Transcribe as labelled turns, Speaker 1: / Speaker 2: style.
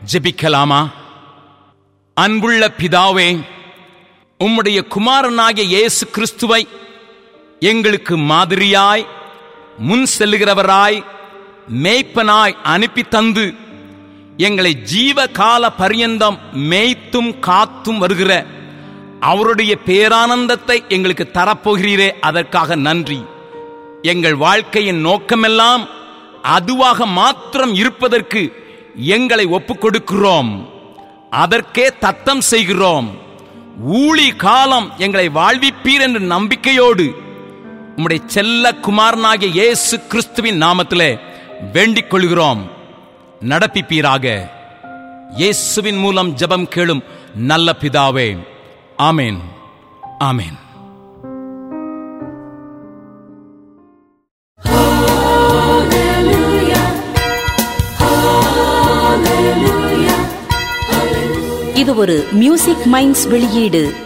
Speaker 1: ஜெபிக்கலாமா அன்புள்ள பிதாவே உம்முடைய குமாரனாகிய இயேசு கிறிஸ்துவை எங்களுக்கு மாதிரியாய் முன் செல்லுகிறவராய் மேய்ப்பனாய் அனுப்பி தந்து எங்களை ஜீவ கால பரியந்தம் மேய்த்தும் காத்தும் வருகிற அவருடைய பேரானந்தத்தை எங்களுக்கு தரப்போகிறீரே அதற்காக நன்றி எங்கள் வாழ்க்கையின் நோக்கமெல்லாம் அதுவாக மாத்திரம் இருப்பதற்கு எங்களை ஒப்புக் கொடுக்கிறோம் அதற்கே தத்தம் செய்கிறோம் ஊழி காலம் எங்களை வாழ்விப்பீர் என்ற நம்பிக்கையோடு உம்முடைய செல்ல குமாரனாகிய இயேசு கிறிஸ்துவின் நாமத்திலே வேண்டிக் கொள்கிறோம் நடப்பிப்பீராக இயேசுவின் மூலம் ஜெபம் கேளும் நல்ல பிதாவே ஆமேன் ஆமேன்
Speaker 2: இது ஒரு மியூசிக் மைண்ட்ஸ் வெளியீடு